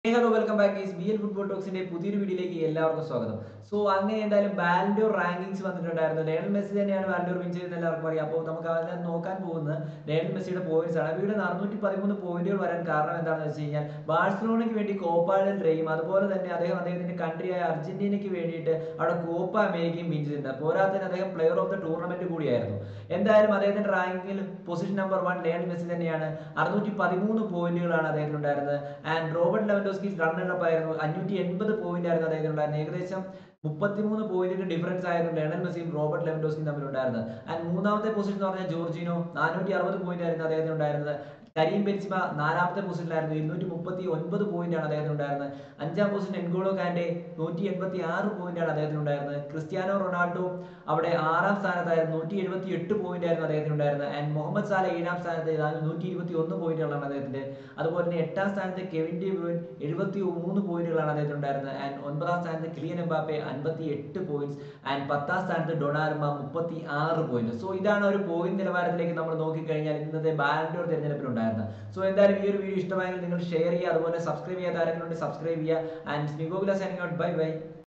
hello welcome back ഈസ് B L football ടോക്സിന്റെ പുതിയൊരു വീഡിയോയിലേക്ക് എല്ലാവർക്കും സ്വാഗതം സോ അങ്ങനെ എന്തായാലും ബാലൻഡോർ റാങ്കിങ്സ് വന്നിട്ടുണ്ടായിരുന്നു ലയണൽ മെസ്സി തന്നെയാണ് ബാലൻഡോർ വിൻ ചെയ്തത് എല്ലാവർക്കും അറിയാം അപ്പോൾ നമുക്ക് അതിനകത്ത് നോക്കാൻ പോകുന്നത് ലയണൽ മെസ്സിയുടെ പോയിന്റ്സ് ആണ് ഇവിടെ അറുന്നൂറ്റി പതിമൂന്ന് പോയിന്റുകൾ വരാൻ കാരണം എന്താണെന്ന് വെച്ച് കഴിഞ്ഞാൽ ബാഴ്സലോണയ്ക്ക് വേണ്ടി കോപ്പ ഡെൽ റേയും അതുപോലെ തന്നെ അദ്ദേഹം അദ്ദേഹത്തിന്റെ കൺട്രിയായ അർജന്റീനയ്ക്ക് വേണ്ടിയിട്ട് അവിടെ കോപ്പ അമേരിക്കയും വിൻ ചെയ്തിട്ടുണ്ട് പോരാത്തതിന് അദ്ദേഹം പ്ലെയർ ഓഫ് ദ ടൂർണമെന്റ് കൂടിയായിരുന്നു എന്തായാലും അദ്ദേഹത്തിന്റെ റാങ്കിങ്ങിൽ position number one Lionel Messi തന്നെയാണ് അറുന്നൂറ്റി പതിമൂന്ന് പോയിന്റുകളാണ് അദ്ദേഹത്തിന് ഉണ്ടായിരുന്നത് ആൻഡ് റോബർട്ട് ലെവൻഡോസ്കി റണ്ണറപ്പ് ആയിരുന്നു അഞ്ഞൂറ്റി എൺപത് പോയിന്റ് ആയിരുന്നു അദ്ദേഹത്തിന് ഉണ്ടായിരുന്നത് ഏകദേശം മുപ്പത്തിമൂന്ന് പോയിന്റിന്റെ ഡിഫറൻസ് ആയിരുന്നു ലയണൽ മെസ്സിയും റോബർട്ട് ലെവൻഡോസ്കിയും തമ്മിലുണ്ടായിരുന്നത് ആൻഡ് മൂന്നാമത്തെ പൊസിഷൻ എന്ന് പറഞ്ഞാൽ ജോർജിനോ നാനൂറ്റി അറുപത് പോയിന്റ് ആയിരുന്നു അദ്ദേഹത്തിന് ഉണ്ടായിരുന്നത് കരീം ബെൻസിമ നാലാമത്തെ പൊസിഷനിലായിരുന്നു ഇരുന്നൂറ്റി മുപ്പത്തി ഒൻപത് പോയിന്റ് ആണ് അദ്ദേഹത്തിന് ഉണ്ടായിരുന്നത് അഞ്ചാം പൊസിഷൻ എൻഗോളോ കാൻഡെ നൂറ്റി എൺപത്തി ആറ് പോയിന്റ് ആണ് അദ്ദേഹത്തിന് ഉണ്ടായിരുന്നത് ക്രിസ്ത്യാനോ റൊണാൾഡോ അവിടെ ആറാം സ്ഥാനത്തായിരുന്നു നൂറ്റി എഴുപത്തി എട്ട് പോയിന്റ് ആയിരുന്നു അദ്ദേഹത്തിന് ഉണ്ടായിരുന്നത് ആൻഡ് മുഹമ്മദ് സാല ഏഴാം സ്ഥാനത്ത് നൂറ്റി ഇരുപത്തി ഒന്ന് പോയിന്റുകളാണ് അദ്ദേഹത്തിന്റെ അതുപോലെ തന്നെ എട്ടാം സ്ഥാനത്ത് കെവിൻ ഡി ബ്രൂയിൻ എഴുപത്തി മൂന്ന് പോയിന്റുകളാണ് അദ്ദേഹത്തിന് ഉണ്ടായിരുന്നത് ആൻഡ് ഒൻപതാം സ്ഥാനത്ത് ക്ലിയൻ എംബാപ്പെ അൻപത്തി എട്ട് പോയിന്റ്സ് ആൻഡ് പത്താം സ്ഥാനത്ത് ഡൊണാർമ മുപ്പത്തി ആറ് പോയിന്റ് സോ ഇതാണ് ഒരു പോയിന്റ് നിലവാരത്തിലേക്ക് നമ്മൾ നോക്കിക്കഴിഞ്ഞാൽ ഇന്നത്തെ ബാലൻഡോർ തിരഞ്ഞെടുപ്പിലുണ്ടായിരുന്നത് സോ എന്തായാലും ഈ ഒരു വീഡിയോ ഇഷ്ടമായെങ്കിൽ നിങ്ങൾ ഷെയർ ചെയ്യുക അതുപോലെ സബ്സ്ക്രൈബ് ചെയ്യാത്ത ആരെങ്കിലും സബ്സ്ക്രൈബ് ചെയ്യുക ആൻഡ് സ്മിഗോഗുല സൈനിങ് ഔട്ട് ബൈ ബൈ